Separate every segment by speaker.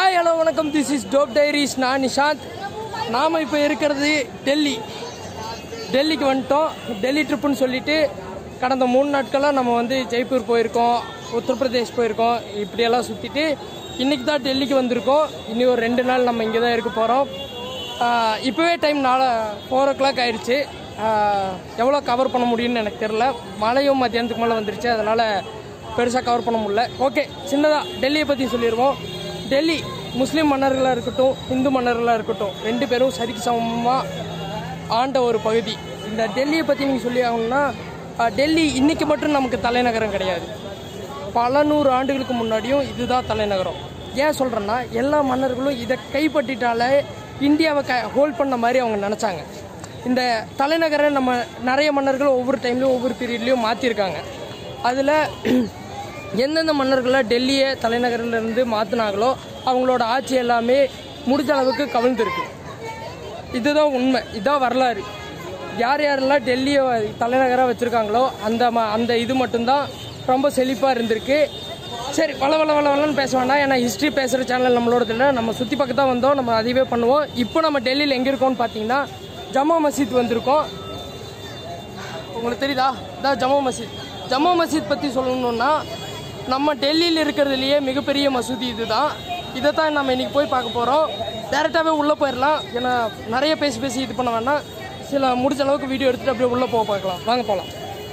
Speaker 1: hi hello வணக்கம் this is dope diaries நான் நிஷாந்த் நாம் இப்போ இருக்கிறது டெல்லி டெல்லிக்கு வந்துட்டோம் டெல்லி ட்ரிப்புன்னு சொல்லிட்டு கடந்த மூணு நாட்களாக நம்ம வந்து ஜெய்ப்பூர் போயிருக்கோம் உத்தரப்பிரதேஷ் போயிருக்கோம் இப்படியெல்லாம் சுற்றிட்டு இன்றைக்கி தான் டெல்லிக்கு வந்திருக்கோம் இனி ஒரு ரெண்டு நாள் நம்ம இங்கே தான் இருக்க போகிறோம் இப்போவே டைம் நாளை ஃபோர் ஓ கிளாக் ஆயிடுச்சு எவ்வளோ கவர் பண்ண முடியும்னு எனக்கு தெரில மழையும் மத்தியானத்துக்கு மேலே வந்துருச்சு அதனால் பெருசாக கவர் பண்ண முடியல ஓகே சின்னதாக டெல்லியை பற்றி சொல்லிடுவோம் டெல்லி முஸ்லீம் மன்னர்களாக இருக்கட்டும் இந்து மன்னர்களாக இருக்கட்டும் ரெண்டு பேரும் சரிக்கு சமமாக ஆண்ட ஒரு பகுதி இந்த டெல்லியை பற்றி நீங்கள் சொல்லி ஆகணும்னா அஹ், டெல்லி இன்னைக்கு மட்டும் நமக்கு தலைநகரம் கிடையாது பல நூறு ஆண்டுகளுக்கு முன்னாடியும் இதுதான் தலைநகரம் ஏன் சொல்கிறேன்னா எல்லா மன்னர்களும் இதை கைப்பற்றிட்டாலே இந்தியாவை க ஹோல்ட் பண்ண மாதிரி அவங்க நினச்சாங்க இந்த தலைநகரை நம்ம நிறைய மன்னர்கள் ஒவ்வொரு டைம்லையும் ஒவ்வொரு பீரியட்லேயும் மாற்றிருக்காங்க அதில் எந்தெந்த மன்னர்கள்லாம் டெல்லியை தலைநகரிலிருந்து மாற்றினாங்களோ அவங்களோட ஆட்சி எல்லாமே முடிஞ்ச அளவுக்கு கவிழ்ந்துருக்கு இதுதான் உண்மை இதுதான் வரலாறு யார் யாரெல்லாம் டெல்லியை தலைநகராக வச்சுருக்காங்களோ அந்த ம அந்த இது மட்டும்தான் ரொம்ப செழிப்பாக இருந்திருக்கு சரி வள வள வள வளன்னு பேச வேண்டாம் ஏன்னா ஹிஸ்ட்ரி பேசுகிற சேனல் நம்மளோடது இல்லை நம்ம சுற்றி பக்கம் தான் வந்தோம் நம்ம அதுவே பண்ணுவோம் இப்போ நம்ம டெல்லியில் எங்கே இருக்கோம்னு பார்த்தீங்கன்னா ஜமா மசீத் வந்திருக்கோம் உங்களுக்கு தெரியுதா இதான் ஜமா மசீத் ஜமா மசீத் பற்றி சொல்லணும்னா நம்ம டெல்லியில் இருக்கிறதுலையே மிகப்பெரிய மசூதி இதுதான் இதை தான் நம்ம இன்னைக்கு போய் பார்க்க போகிறோம் டேரெக்டாகவே உள்ளே போயிடலாம் ஏன்னா நிறைய பேசி பேசி இது பண்ண வேணாம் சில முடிஞ்ச அளவுக்கு வீடியோ எடுத்துகிட்டு அப்படியே உள்ளே போக பார்க்கலாம் வாங்க போகலாம்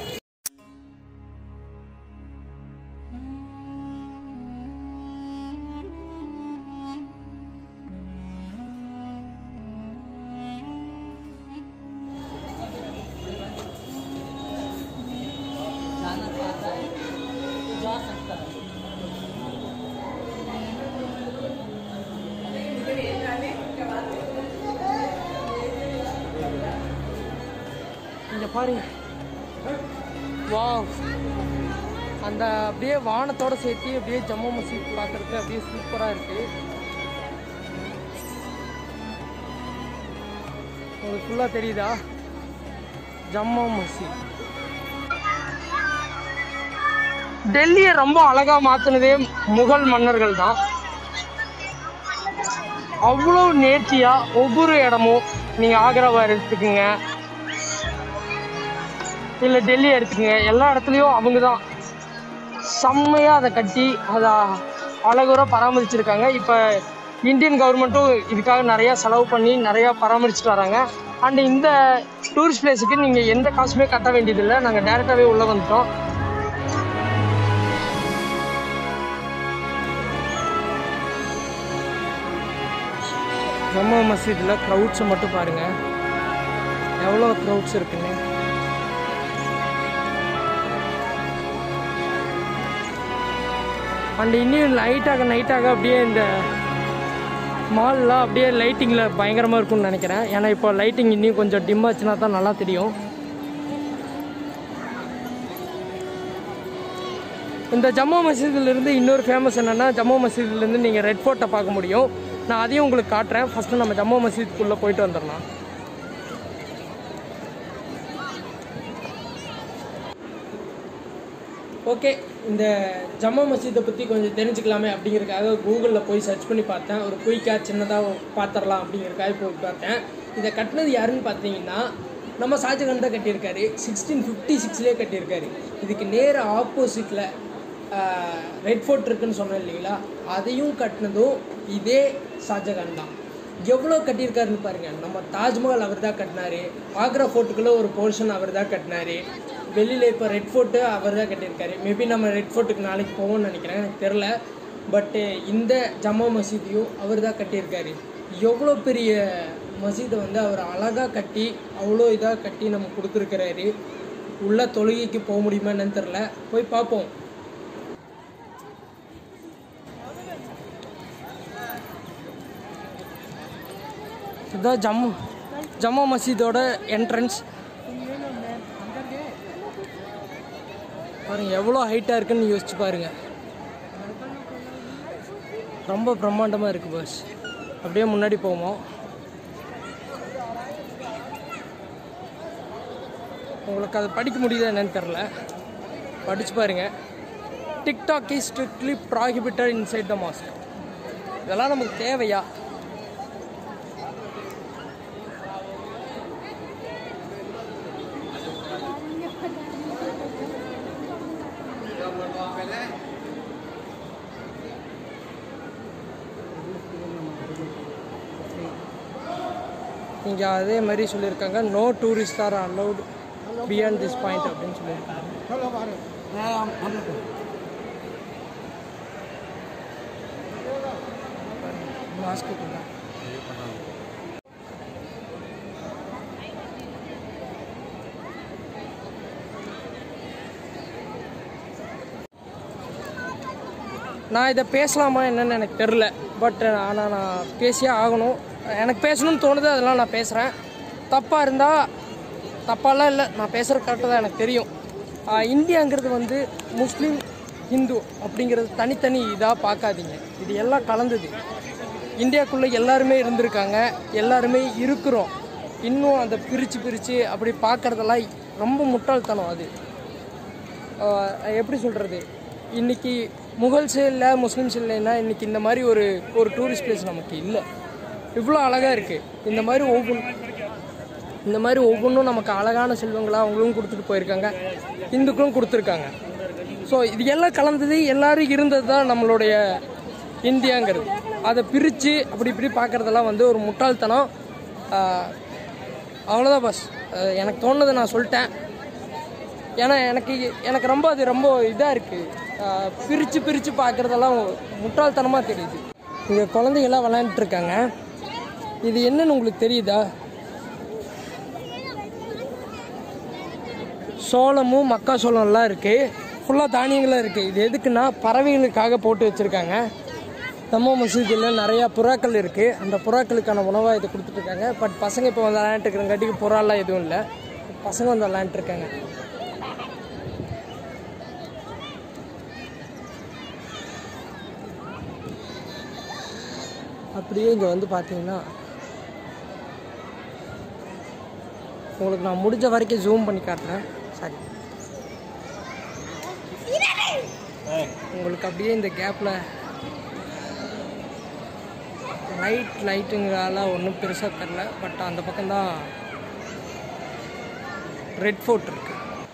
Speaker 1: இங்கே பாருங்க வாவ் அந்த அப்படியே வானத்தோட சேர்த்து அப்படியே ஜம்மு மசீத் பார்க்கறதுக்கு அப்படியே சூப்பராக இருக்கு உங்களுக்கு ஃபுல்லாக தெரியுதா ஜம்மு மசீத் டெல்லியை ரொம்ப அழகா மாத்தினதே முகல் மன்னர்கள் தான் அவ்வளோ நேர்த்தியா ஒவ்வொரு இடமும் நீங்க ஆக்ராவா எடுத்துக்கோங்க இல்லை டெல்லி எடுத்துக்கங்க எல்லா இடத்துலையும் அவங்க தான் செம்மையாக அதை கட்டி அதை அழகுற பராமரிச்சிருக்காங்க இப்போ இந்தியன் கவர்மெண்ட்டும் இதுக்காக நிறையா செலவு பண்ணி நிறையா பராமரிச்சுட்டு வராங்க அண்ட் இந்த டூரிஸ்ட் பிளேஸுக்கு நீங்கள் எந்த காசுமே கட்ட வேண்டியதில்லை நாங்கள் டேரெக்டாகவே உள்ளே வந்துட்டோம் ஜம்மு மசீதில் க்ரௌட்ஸை மட்டும் பாருங்கள் எவ்வளோ க்ரௌட்ஸ் இருக்குன்னு அண்ட் இன்னும் லைட்டாக நைட்டாக அப்படியே இந்த மால்லாம் அப்படியே லைட்டிங்கில் பயங்கரமாக இருக்கும்னு நினைக்கிறேன் ஏன்னா இப்போ லைட்டிங் இன்னும் கொஞ்சம் dim ஆச்சுன்னா தான் நல்லா தெரியும் இந்த ஜம்மு மசீதுலேருந்து இன்னொரு ஃபேமஸ் என்னென்னா ஜம்மு மசீதுலேருந்து நீங்கள் ரெட் ஃபோர்ட்டை பார்க்க முடியும் நான் அதையும் உங்களுக்கு காட்டுறேன் ஃபஸ்ட்டு நம்ம ஜம்மு மசீதுக்குள்ளே போயிட்டு வந்துடலாம் ஓகே இந்த ஜம்மா மசீதை பற்றி கொஞ்சம் தெரிஞ்சுக்கலாமே அப்படிங்கிறதுக்காக கூகுளில் போய் சர்ச் பண்ணி பார்த்தேன் ஒரு குயிக்காக சின்னதாக பார்த்துடலாம் அப்படிங்கிறதுக்காக போய் பார்த்தேன் இதை கட்டினது யாருன்னு பார்த்தீங்கன்னா நம்ம ஷாஜகான் தான் கட்டியிருக்காரு சிக்ஸ்டீன் ஃபிஃப்டி சிக்ஸ்லேயே கட்டியிருக்காரு இதுக்கு நேர ஆப்போசிட்டில் ரெட் ஃபோர்ட் இருக்குன்னு சொன்னேன் இல்லைங்களா அதையும் கட்டினதும் இதே ஷாஜகான் தான் எவ்வளோ கட்டியிருக்காருன்னு பாருங்க நம்ம தாஜ்மஹால் அவர் தான் கட்டினாரு ஆக்ரா ஃபோர்ட்டுக்குள்ளே ஒரு போர்ஷன் அவர் தான் கட்டினாரு வெளியில் இப்போ ரெட் ஃபோர்ட்டு அவர் தான் கட்டியிருக்காரு மேபி நம்ம ரெட் ஃபோர்ட்டுக்கு நாளைக்கு போவோம்னு நினைக்கிறேன் எனக்கு தெரில பட்டு இந்த ஜம்மா மசீதியும் அவர் தான் கட்டியிருக்காரு எவ்வளோ பெரிய மசீதை வந்து அவர் அழகாக கட்டி அவ்வளோ இதாக கட்டி நம்ம கொடுத்துருக்கிறாரு உள்ள தொழுகைக்கு போக முடியுமா என்னன்னு தெரில போய் பார்ப்போம் இதுதான் ஜம்மு ஜம்மு மசீதோட என்ட்ரன்ஸ் பாருங்க எவ்வளோ ஹைட்டாக இருக்குன்னு யோசிச்சு பாருங்க ரொம்ப பிரம்மாண்டமாக இருக்குது பஸ் அப்படியே முன்னாடி போவோம் உங்களுக்கு அதை படிக்க முடியுதா என்னன்னு தெரில படிச்சு பாருங்க TikTok is strictly prohibited inside the mosque இதெல்லாம் நமக்கு தேவையா இங்கே அதே மாதிரி சொல்லியிருக்காங்க no tourist are allowed beyond this point அப்படின்னு சொல்லியிருக்காங்க மாஸ்க்கு நான் இதை பேசலாமா என்னன்னு எனக்கு தெரில பட் ஆனால் நான் பேசியே ஆகணும் எனக்கு பேசணும்னு தோணுது அதெல்லாம் நான் பேசுகிறேன் தப்பாக இருந்தால் தப்பாலாம் இல்லை நான் பேசுகிற கரெக்டாக தான் எனக்கு தெரியும் ஆஹ் இந்தியாங்கிறது வந்து முஸ்லீம் ஹிந்து அப்படிங்கிறது தனித்தனி இதாக பார்க்காதீங்க இது எல்லாம் கலந்தது இந்தியாக்குள்ளே எல்லாருமே இருந்திருக்காங்க எல்லாருமே இருக்கிறோம் இன்னும் அதை பிரித்து பிரித்து அப்படி பார்க்குறதெல்லாம் ரொம்ப முட்டாள்தனம் அது ஆஹ் எப்படி சொல்கிறது இன்னைக்கு முகல்ஸ் இல்லை முஸ்லீம்ஸ் இல்லைன்னா இன்னைக்கு இந்த மாதிரி ஒரு ஒரு டூரிஸ்ட் பிளேஸ் நமக்கு இல்லை இவ்வளோ அழகாக இருக்குது இந்த மாதிரி ஒவ்வொன்று இந்த மாதிரி ஒவ்வொன்றும் நமக்கு அழகான செல்வங்களா அவங்களும் கொடுத்துட்டு போயிருக்காங்க இந்துக்களும் கொடுத்துருக்காங்க ஸோ இது எல்லாம் கலந்தது எல்லாரும் இருந்தது தான் நம்மளுடைய இந்தியாங்கிறது அதை பிரித்து அப்படி இப்படி பார்க்குறதெல்லாம் வந்து ஒரு முட்டாள்தனம் ஆஹ் அவ்வளோதான் பஸ் அஹ் எனக்கு தோணுதை நான் சொல்லிட்டேன் ஏன்னா எனக்கு எனக்கு ரொம்ப அது ரொம்ப இதாக இருக்குது பிரித்து பிரித்து பார்க்குறதெல்லாம் முட்டாள்தனமாக தெரியுது இங்கே குழந்தைங்கள்லாம் விளையாண்டுட்டு இருக்காங்க இது என்னன்னு உங்களுக்கு தெரியுதா சோளமும் மக்காசோளம்லாம் இருக்குது ஃபுல்லாக தானியங்களும் இருக்குது இது எதுக்குன்னா பறவைகளுக்காக போட்டு வச்சுருக்காங்க தம்ம மசூதியில் நிறையா புறாக்கள் இருக்குது அந்த புறாக்களுக்கான உணவாக இதை கொடுத்துட்ருக்காங்க பட் பசங்க இப்போ வந்து விளையாண்டுருக்கிறங்காட்டிக்கு புறாலாம் எதுவும் இல்லை பசங்க வந்து விளையாண்டுருக்காங்க அப்படியே இங்கே வந்து பார்த்தீங்கன்னா உங்களுக்கு நான் முடிஞ்ச வரைக்கும் ஜூம் பண்ணி காட்டுறேன் சாரி உங்களுக்கு அப்படியே இந்த கேப்பில் லைட் லைட்டுங்கிறால ஒன்றும் பெருசாக தெரில பட் அந்த பக்கம்தான் ரெட் ஃபோர்ட் இருக்கு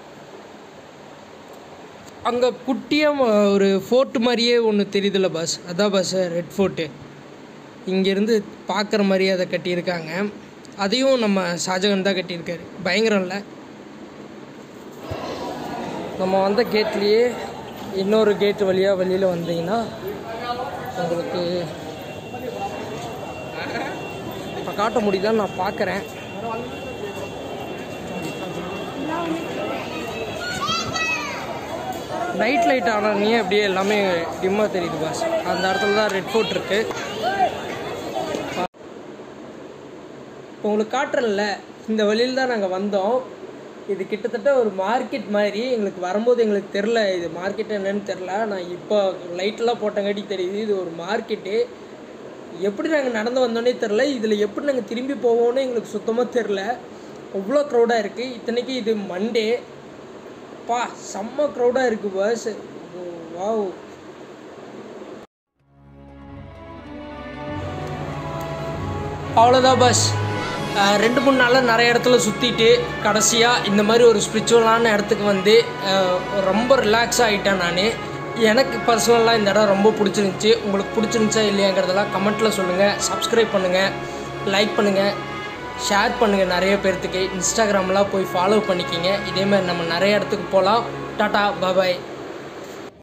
Speaker 1: அங்கே குட்டியாக ஒரு ஃபோர்ட் மாதிரியே ஒன்று தெரியுதுல்ல பஸ் அதான் பஸ் ரெட் ஃபோர்ட்டு இங்கேருந்து பார்க்குற மாதிரி அதை கட்டியிருக்காங்க அதையும் நம்ம ஷாஜகான் தான் கட்டியிருக்காரு பயங்கரம் இல்லை நம்ம வந்த கேட்லேயே இன்னொரு கேட் வழியாக வெளியில் வந்தீங்கன்னா உங்களுக்கு இப்போ காட்ட முடியுதான்னு நான் பார்க்குறேன் நைட் லைட் ஆனோடனே அப்படியே எல்லாமே டிம்மாக தெரியுது பாஸ் அந்த இடத்துல தான் ரெட் ஃபோர்ட் இருக்குது இப்போ உங்களுக்கு காட்டுறேன்ல இந்த வழியில் தான் நாங்கள் வந்தோம் இது கிட்டத்தட்ட ஒரு மார்க்கெட் மாதிரி எங்களுக்கு வரும்போது எங்களுக்கு தெரில இது மார்க்கெட் என்னன்னு தெரில நான் இப்போ லைட்டெல்லாம் போட்டங்காட்டி தெரியுது இது ஒரு மார்க்கெட்டு எப்படி நாங்கள் நடந்து வந்தோன்னே தெரில இதில் எப்படி நாங்கள் திரும்பி போவோம்னு எங்களுக்கு சுத்தமாக தெரில அவ்வளோ க்ரௌடாக இருக்குது இத்தனைக்கு இது மண்டே பா செம்ம க்ரௌடாக இருக்குது பஸ் வாவ் அவ்வளோதான் பஸ் அஹ் ரெண்டு மூணு நாளில் நிறைய இடத்துல சுற்றிட்டு கடைசியாக இந்த மாதிரி ஒரு ஸ்பிரிச்சுவலான இடத்துக்கு வந்து அஹ் ரொம்ப ரிலாக்ஸ் ஆகிட்டேன் நான் எனக்கு பர்சனலாக இந்த இடம் ரொம்ப பிடிச்சிருந்துச்சி உங்களுக்கு பிடிச்சிருந்துச்சா இல்லையாங்கிறதெல்லாம் கமெண்ட்டில் சொல்லுங்கள் சப்ஸ்கிரைப் பண்ணுங்கள் லைக் பண்ணுங்கள் ஷேர் பண்ணுங்கள் நிறைய பேர்த்துக்கு இன்ஸ்டாகிராம்லாம் போய் ஃபாலோ பண்ணிக்கிங்க இதே மாதிரி நம்ம நிறைய இடத்துக்கு போகலாம் டாட்டா பாபாய்